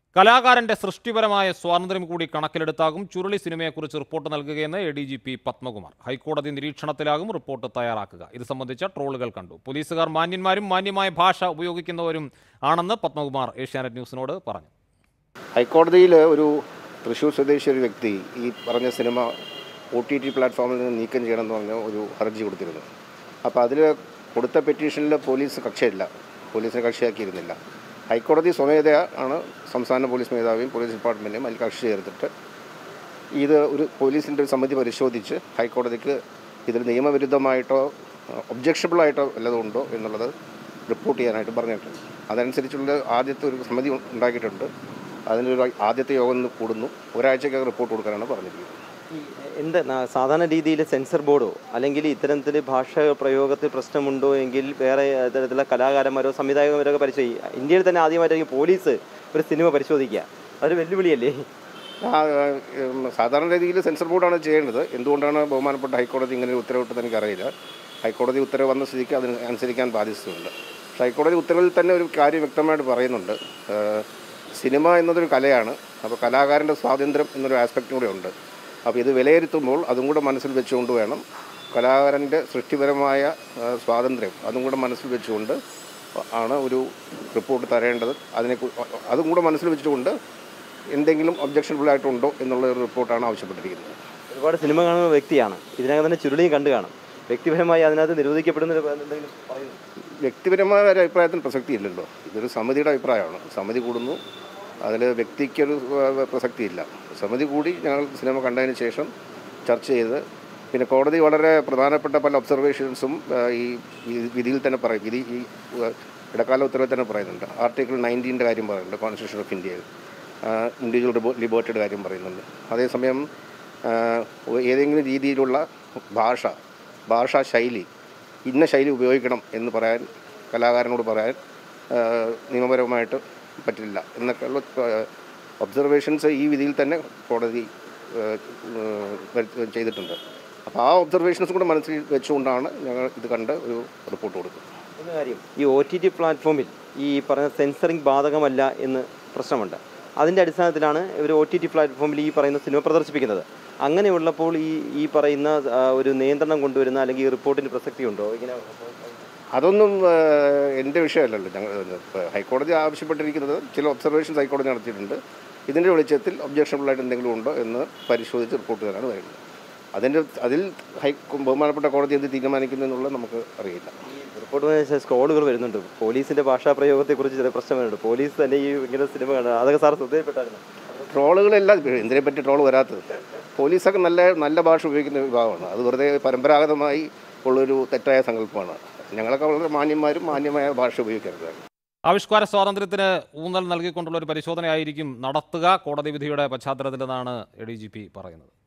കലാകാരന്റെ സൃഷ്ടിപരമായ സ്വാതന്ത്ര്യം കൂടി കണക്കിലെടുത്താകും ചുരുളി സിനിമയെക്കുറിച്ച് റിപ്പോർട്ട് നൽകുകയെന്ന് A D G P Padmakumar ഹൈക്കോടതി നിരീക്ഷണത്തിലാകും റിപ്പോർട്ട് തയ്യാറാക്കുക ഇത് സംബന്ധിച്ച ട്രോളുകൾ കണ്ടു പോലീസുകാർ മാന്യന്മാരും മാന്യമായ ഭാഷ ഉപയോഗിക്കുന്നവരും ആണെന്ന് പത്മകുമാർ ഏഷ്യാനെറ്റ് ന്യൂസിനോട് പറഞ്ഞു ഹൈക്കോടതിയിൽ ഒരു തൃശ്ശൂർ സ്വദേശി ഒരു വ്യക്തി ഈ പറഞ്ഞ സിനിമ ഒ ടി ടി പ്ലാറ്റ്ഫോമിൽ നിന്ന് നീക്കം ചെയ്യണമെന്ന് പറഞ്ഞ ഒരു ഹർജി കൊടുത്തിരുന്നു അപ്പോൾ അതിൽ കൊടുത്ത പെറ്റീഷനിൽ പോലീസ് കക്ഷിയില്ല പോലീസിനെ കക്ഷിയാക്കിയിരുന്നില്ല ഹൈക്കോടതി സ്വമേധയാ ആണ് സംസ്ഥാന പോലീസ് മേധാവിയും പോലീസ് ഡിപ്പാർട്ട്മെൻറ്റും അതിൽ കക്ഷി ചേർത്തിട്ട് ഇത് ഒരു പോലീസിൻ്റെ ഒരു സമിതി പരിശോധിച്ച് ഹൈക്കോടതിക്ക് ഇതിൽ നിയമവിരുദ്ധമായിട്ടോ ഒബ്ജക്ഷബിളായിട്ടോ വല്ലതും ഉണ്ടോ എന്നുള്ളത് റിപ്പോർട്ട് ചെയ്യാനായിട്ട് പറഞ്ഞിട്ടുണ്ട് അതനുസരിച്ചുള്ള ആദ്യത്തെ ഒരു സമിതി ഉണ്ടാക്കിയിട്ടുണ്ട് അതിനൊരു ആദ്യത്തെ യോഗം ഇന്ന് കൂടുന്നു ഒരാഴ്ചക്കകം റിപ്പോർട്ട് കൊടുക്കാനാണ് പറഞ്ഞിരിക്കുന്നത് ഈ എന്ത് ന- സാധാരണ രീതിയിൽ സെൻസർ ബോർഡോ അല്ലെങ്കിൽ ഇത്തരത്തിൽ ഭാഷ പ്രയോഗത്തിൽ പ്രശ്നമുണ്ടോ എങ്കിൽ വേറെ തരത്തിലുള്ള കലാകാരന്മാരോ സംവിധായകന്മാരോ ഒക്കെ പരിശോധിക്കുക ഇന്ത്യയിൽ തന്നെ ആദ്യമായിട്ടായിരിക്കും പോലീസ് ഒരു സിനിമ പരിശോധിക്കുക അതൊരു വെല്ലുവിളിയല്ലേ ആ, ഉം, സാധാരണ രീതിയിൽ സെൻസർ ബോർഡാണ് ചെയ്യേണ്ടത് എന്തുകൊണ്ടാണ് ബഹുമാനപ്പെട്ട ഹൈക്കോടതി ഇങ്ങനെ ഒരു ഉത്തരവിട്ടത് എനിക്കറിയില്ല ഹൈക്കോടതി ഉത്തരവ് വന്ന സ്ഥിതിക്ക് അതിന് അനുസരിക്കാൻ ബാധ്യതയുണ്ട് പക്ഷേ ഹൈക്കോടതി ഉത്തരവിൽ തന്നെ ഒരു കാര്യം വ്യക്തമായിട്ട് പറയുന്നുണ്ട് ആ, സിനിമ എന്നതൊരു കലയാണ് അപ്പോൾ കലാകാരൻ്റെ സ്വാതന്ത്ര്യം എന്നൊരു ആസ്പെക്റ്റും കൂടെ ഉണ്ട് അപ്പോൾ ഇത് വിലയിരുത്തുമ്പോൾ അതും കൂടെ മനസ്സിൽ വെച്ചുകൊണ്ട് വേണം കലാകാരൻ്റെ സൃഷ്ടിപരമായ ആ, സ്വാതന്ത്ര്യം അതും കൂടെ മനസ്സിൽ വെച്ചുകൊണ്ട് ആണ് ഒരു റിപ്പോർട്ട് തരേണ്ടത് അതിനെ കു- അതും കൂടെ മനസ്സിൽ വെച്ചുകൊണ്ട് എന്തെങ്കിലും ഒബ്ജക്ഷനബിൾ ആയിട്ടുണ്ടോ എന്നുള്ള ഒരു റിപ്പോർട്ടാണ് ആവശ്യപ്പെട്ടിരിക്കുന്നത് ഒരുപാട് സിനിമ കാണുന്ന വ്യക്തിയാണ് ഇതിനകം തന്നെ ചുരുളിയും കണ്ടു കാണും വ്യക്തിപരമായി അതിനകത്ത് നിരോധിക്കപ്പെടുന്ന ഒരു എന്തെങ്കിലും പറയുന്നു വ്യക്തിപരമായ ഒരു അഭിപ്രായത്തിന് പ്രസക്തിയില്ലല്ലോ ഇതൊരു സമിതിയുടെ അഭിപ്രായമാണ് സമിതി കൂടുന്നു അതിൽ വ്യക്തിക്കൊരു ഏഹ്, പ്രസക്തിയില്ല സമിതി കൂടി ഞങ്ങൾ സിനിമ കണ്ടതിന് ശേഷം ചർച്ച ചെയ്ത് പിന്നെ കോടതി വളരെ പ്രധാനപ്പെട്ട പല ഒബ്സർവേഷൻസും ഏഹ്, ഈ വി- വിധിയിൽ തന്നെ പറയും വിധി ഈ ഏഹ്, ഇടക്കാല ഉത്തരവിൽ തന്നെ പറയുന്നുണ്ട് ആർട്ടിക്കിൾ നയൻറ്റീൻ്റെ കാര്യം പറയുന്നുണ്ട് കോൺസ്റ്റിറ്റ്യൂഷൻ ഓഫ് ഇന്ത്യയിൽ ഇൻഡിവിജ്വൽ ലിബർട്ടിയുടെ കാര്യം പറയുന്നുണ്ട് അതേസമയം ഏഹ്, ഏതെങ്കിലും രീതിയിലുള്ള ഭാഷ ഭാഷാ ശൈലി ഇന്ന ശൈലി ഉപയോഗിക്കണം എന്ന് പറയാൻ കലാകാരനോട് പറയാൻ ഏഹ്, നിയമപരമായിട്ട് പറ്റില്ല എന്നൊക്കെയുള്ള ഒബ്സർവേഷൻസ് ഈ വിധിയിൽ തന്നെ കോടതി ഏഹ്, ഏഹ്, വരുത്തി- ചെയ്തിട്ടുണ്ട് അപ്പോൾ ആ ഒബ്സർവേഷൻസ് കൂടെ മനസ്സിൽ വെച്ചുകൊണ്ടാണ് ഞങ്ങൾ ഇത് കണ്ട് ഒരു റിപ്പോർട്ട് കൊടുക്കുന്നത് ഒരു കാര്യം ഈ ഒ ടി ടി പ്ലാറ്റ്ഫോമിൽ ഈ പറഞ്ഞ സെൻസറിങ് ബാധകമല്ല എന്ന് പ്രശ്നമുണ്ട് അതിൻ്റെ അടിസ്ഥാനത്തിലാണ് ഇവർ ഒ ടി ടി പ്ലാറ്റ്ഫോമിൽ ഈ പറയുന്ന സിനിമ പ്രദർശിപ്പിക്കുന്നത് അങ്ങനെയുള്ളപ്പോൾ ഈ ഈ പറയുന്ന ആ, ഒരു നിയന്ത്രണം കൊണ്ടുവരുന്ന അല്ലെങ്കിൽ ഈ റിപ്പോർട്ടിന് പ്രസക്തി ഉണ്ടോ ഇങ്ങനെ അതൊന്നും ഏഹ്, എൻ്റെ വിഷയമല്ലല്ലോ ഞങ്ങൾ ഇപ്പം ഹൈക്കോടതി ആവശ്യപ്പെട്ടിരിക്കുന്നത് ചില ഒബ്സർവേഷൻസ് ഹൈക്കോടതി നടത്തിയിട്ടുണ്ട് ഇതിൻ്റെ വെളിച്ചത്തിൽ ഒബ്ജക്ഷനബിളായിട്ട് എന്തെങ്കിലും ഉണ്ടോ എന്ന് പരിശോധിച്ച് റിപ്പോർട്ട് തരാനാണ് വരുന്നത് അതിൻ്റെ അതിൽ ഹൈ ബഹുമാനപ്പെട്ട കോടതി എന്ത് തീരുമാനിക്കുന്നു എന്നുള്ളത് നമുക്ക് അറിയില്ല റിപ്പോർട്ട് സ്കോളുകൾ വരുന്നുണ്ട് പോലീസിൻ്റെ ഭാഷാ പ്രയോഗത്തെക്കുറിച്ച് ചില പ്രശ്നം വരുന്നുണ്ട് പോലീസ് തന്നെ ഈ ഇങ്ങനെ സിനിമ കാണുക അതൊക്കെ സാർ ശ്രദ്ധയിൽപ്പെട്ടായിരുന്നു ട്രോളുകളെല്ലാം എന്തിനെ പറ്റി ട്രോൾ വരാത്തത് പോലീസൊക്കെ നല്ല നല്ല ഭാഷ ഉപയോഗിക്കുന്ന വിഭാഗമാണ് അത് വെറുതെ പരമ്പരാഗതമായി ഉള്ളൊരു തെറ്റായ സങ്കല്പമാണ് ഞങ്ങളൊക്കെ വളരെ മാന്യന്മാരും മാന്യമായ ഭാഷ ഉപയോഗിക്കരുത് ആവിഷ്കാര സ്വാതന്ത്ര്യത്തിന് ഊന്നൽ നൽകിക്കൊണ്ടുള്ള ഒരു പരിശോധനയായിരിക്കും നടത്തുക കോടതി വിധിയുടെ പശ്ചാത്തലത്തിലെന്നാണ് എ ഡി ജി പി പറയുന്നത്